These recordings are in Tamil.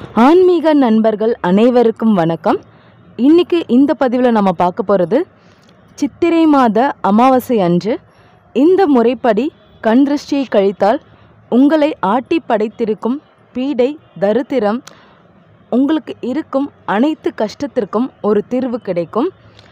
ஆன்மீக நண்பர்கள் அனைவருக்கும் வணக்கம் இன்னைக்கு இந்த பதிவில் நம்ம பார்க்க போகிறது சித்திரை மாத அமாவாசை அன்று இந்த முறைப்படி கண் திருஷ்டியை கழித்தால் உங்களை ஆட்டி படைத்திருக்கும் பீடை தரித்திரம் உங்களுக்கு இருக்கும் அனைத்து கஷ்டத்திற்கும் ஒரு தீர்வு கிடைக்கும்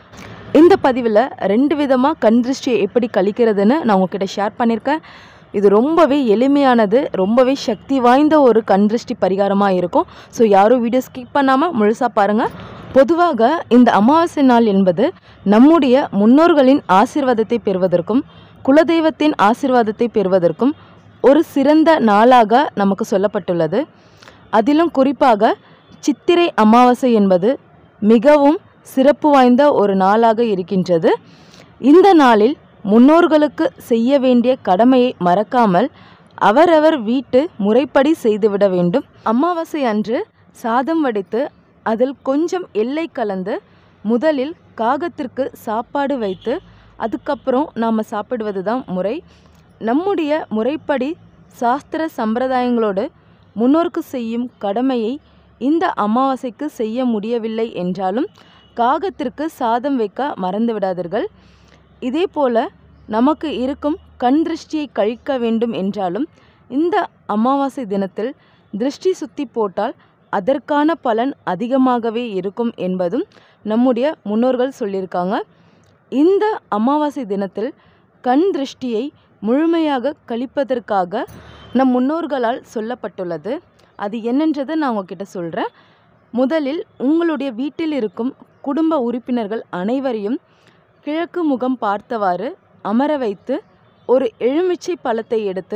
இந்த பதிவில் ரெண்டு விதமாக கண் திருஷ்டியை எப்படி கழிக்கிறதுன்னு நான் உங்ககிட்ட ஷேர் பண்ணியிருக்கேன் இது ரொம்பவே எளிமையானது ரொம்பவே சக்தி வாய்ந்த ஒரு கண் திருஷ்டி பரிகாரமாக இருக்கும் ஸோ யாரும் வீடியோ ஸ்கிப் பண்ணாமல் முழுசாக பாருங்கள் பொதுவாக இந்த அமாவாசை நாள் என்பது நம்முடைய முன்னோர்களின் ஆசீர்வாதத்தை பெறுவதற்கும் குலதெய்வத்தின் ஆசீர்வாதத்தை பெறுவதற்கும் ஒரு சிறந்த நாளாக நமக்கு சொல்லப்பட்டுள்ளது அதிலும் குறிப்பாக சித்திரை அமாவாசை என்பது மிகவும் சிறப்பு வாய்ந்த ஒரு நாளாக இருக்கின்றது இந்த நாளில் முன்னோர்களுக்கு செய்ய வேண்டிய கடமையை மறக்காமல் அவரவர் வீட்டு முறைப்படி செய்துவிட வேண்டும் அமாவாசை அன்று சாதம் வடித்து அதில் கொஞ்சம் எள்ளை கலந்து முதலில் காகத்திற்கு சாப்பாடு வைத்து அதுக்கப்புறம் நாம் சாப்பிடுவது தான் முறை நம்முடைய முறைப்படி சாஸ்திர சம்பிரதாயங்களோடு முன்னோருக்கு செய்யும் கடமையை இந்த அமாவாசைக்கு செய்ய முடியவில்லை என்றாலும் காகத்திற்கு சாதம் வைக்க மறந்து விடாதீர்கள் இதே போல நமக்கு இருக்கும் கண் திருஷ்டியை கழிக்க வேண்டும் என்றாலும் இந்த அமாவாசை தினத்தில் திருஷ்டி சுத்தி போட்டால் அதற்கான பலன் அதிகமாகவே இருக்கும் என்பதும் நம்முடைய முன்னோர்கள் சொல்லியிருக்காங்க இந்த அமாவாசை தினத்தில் கண் திருஷ்டியை முழுமையாக கழிப்பதற்காக நம் முன்னோர்களால் சொல்லப்பட்டுள்ளது அது என்னன்றதை நான் உங்ககிட்ட சொல்கிறேன் முதலில் உங்களுடைய வீட்டில் இருக்கும் குடும்ப உறுப்பினர்கள் அனைவரையும் கிழக்கு முகம் பார்த்தவாறு அமர வைத்து ஒரு எலுமிச்சை பழத்தை எடுத்து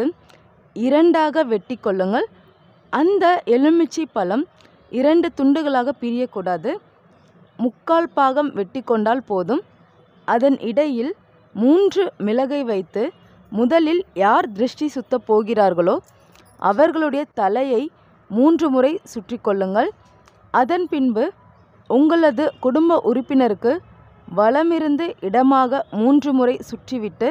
இரண்டாக வெட்டி கொள்ளுங்கள் அந்த எலுமிச்சை பழம் இரண்டு துண்டுகளாக பிரியக்கூடாது முக்கால் பாகம் வெட்டி கொண்டால் போதும் அதன் இடையில் மூன்று மிளகை வைத்து முதலில் யார் திருஷ்டி சுத்த போகிறார்களோ அவர்களுடைய தலையை மூன்று முறை சுற்றி கொள்ளுங்கள் அதன் பின்பு உங்களது குடும்ப உறுப்பினருக்கு வலமிருந்து இடமாக மூன்று முறை சுற்றிவிட்டு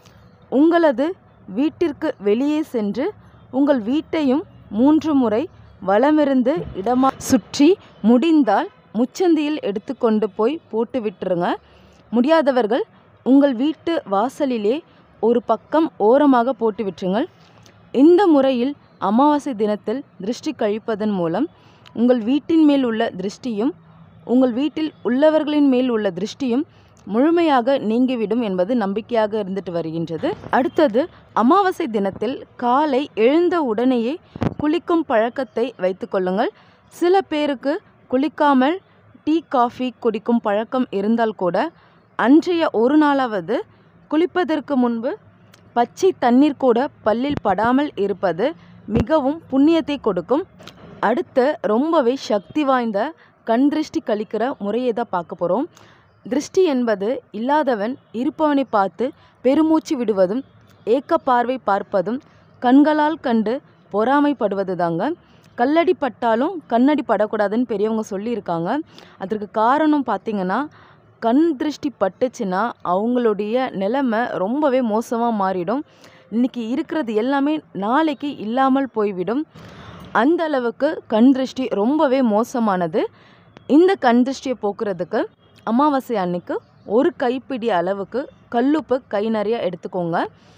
உங்களது வீட்டிற்கு வெளியே சென்று உங்கள் வீட்டையும் மூன்று முறை வலமிருந்து இடமா சுற்றி முடிந்தால் முச்சந்தியில் எடுத்துக்கொண்டு போய் போட்டு விட்டுருங்க முடியாதவர்கள் உங்கள் வீட்டு வாசலிலே ஒரு பக்கம் ஓரமாக போட்டு விட்டுருங்கள் இந்த முறையில் அமாவாசை தினத்தில் திருஷ்டி கழிப்பதன் மூலம் உங்கள் வீட்டின் மேல் உள்ள திருஷ்டியும் உங்கள் வீட்டில் உள்ளவர்களின் மேல் உள்ள திருஷ்டியும் முழுமையாக நீங்கிவிடும் என்பது நம்பிக்கையாக இருந்துட்டு வருகின்றது அடுத்தது அமாவாசை தினத்தில் காலை எழுந்த உடனேயே குளிக்கும் பழக்கத்தை வைத்து கொள்ளுங்கள் சில பேருக்கு குளிக்காமல் டீ காஃபி குடிக்கும் பழக்கம் இருந்தால் கூட அன்றைய ஒரு நாளாவது குளிப்பதற்கு முன்பு பச்சை தண்ணீர் கூட பல்லில் படாமல் இருப்பது மிகவும் புண்ணியத்தை கொடுக்கும் அடுத்து ரொம்பவே சக்தி வாய்ந்த கண் திருஷ்டி கழிக்கிற முறையை தான் பார்க்க போகிறோம் திருஷ்டி என்பது இல்லாதவன் இருப்பவனை பார்த்து பெருமூச்சு விடுவதும் ஏக்க பார்வை பார்ப்பதும் கண்களால் கண்டு பொறாமைப்படுவது தாங்க கல்லடி பட்டாலும் கண்ணடி படக்கூடாதுன்னு பெரியவங்க சொல்லியிருக்காங்க அதற்கு காரணம் பார்த்திங்கன்னா கண் திருஷ்டி பட்டுச்சுன்னா அவங்களுடைய நிலைமை ரொம்பவே மோசமாக மாறிடும் இன்றைக்கி இருக்கிறது எல்லாமே நாளைக்கு இல்லாமல் போய்விடும் அந்த அளவுக்கு கண் திருஷ்டி ரொம்பவே மோசமானது இந்த கண் திருஷ்டியை போக்குறதுக்கு அமாவாசை அன்னைக்கு ஒரு கைப்பிடி அளவுக்கு கல்லுப்பு கை நிறைய எடுத்துக்கோங்க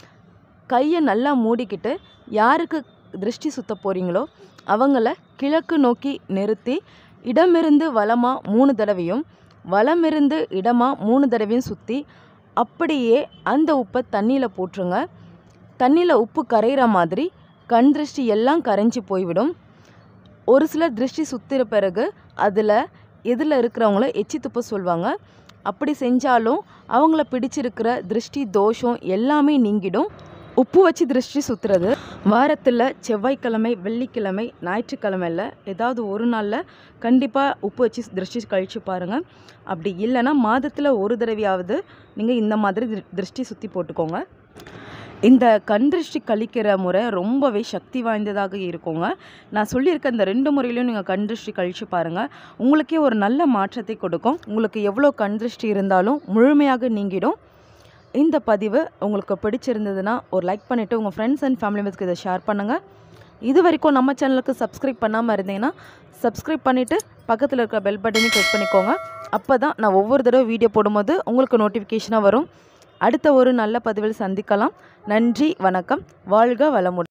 கையை நல்லா மூடிக்கிட்டு யாருக்கு திருஷ்டி சுத்த போகிறீங்களோ அவங்கள கிழக்கு நோக்கி நிறுத்தி இடமிருந்து வலமாக மூணு தடவையும் வலமிருந்து இடமாக மூணு தடவையும் சுற்றி அப்படியே அந்த உப்பை தண்ணியில் போட்டுருங்க தண்ணியில் உப்பு கரைகிற மாதிரி கண் திருஷ்டி எல்லாம் கரைஞ்சி போய்விடும் ஒரு சிலர் திருஷ்டி சுத்திர பிறகு அதில் எதில் இருக்கிறவங்கள எச்சி துப்ப சொல்லுவாங்க அப்படி செஞ்சாலும் அவங்கள பிடிச்சிருக்கிற திருஷ்டி தோஷம் எல்லாமே நீங்கிடும் உப்பு வச்சு திருஷ்டி சுற்றுறது வாரத்தில் செவ்வாய்க்கிழமை வெள்ளிக்கிழமை ஞாயிற்றுக்கிழமையில் ஏதாவது ஒரு நாளில் கண்டிப்பாக உப்பு வச்சு திருஷ்டி கழித்து பாருங்கள் அப்படி இல்லைன்னா மாதத்தில் ஒரு தடவையாவது நீங்கள் இந்த மாதிரி திரு- திருஷ்டி சுற்றி போட்டுக்கோங்க இந்த கண் திருஷ்டி கழிக்கிற முறை ரொம்பவே சக்தி வாய்ந்ததாக இருக்குங்க நான் சொல்லியிருக்க இந்த ரெண்டு முறையிலையும் நீங்கள் கண் திருஷ்டி கழித்து பாருங்கள் உங்களுக்கே ஒரு நல்ல மாற்றத்தை கொடுக்கும் உங்களுக்கு எவ்வளோ கண் திருஷ்டி இருந்தாலும் முழுமையாக நீங்கிடும் இந்த பதிவு உங்களுக்கு பிடிச்சிருந்ததுன்னா ஒரு லைக் பண்ணிவிட்டு உங்கள் ஃப்ரெண்ட்ஸ் அண்ட் ஃபேமிலி மெம்பர்ஸ்க்கு இதை ஷேர் பண்ணுங்கள் இது வரைக்கும் நம்ம சேனலுக்கு சப்ஸ்கிரைப் பண்ணாமல் இருந்தீங்கன்னா சப்ஸ்கிரைப் பண்ணிவிட்டு பக்கத்தில் இருக்கிற பெல் பட்டனையும் கிளிக் பண்ணிக்கோங்க அப்போ தான் நான் ஒவ்வொரு தடவை வீடியோ போடும்போது உங்களுக்கு நோட்டிஃபிகேஷனாக வரும் அடுத்த ஒரு நல்ல பதிவில் சந்திக்கலாம் நன்றி வணக்கம் வாழ்க வளமுடன்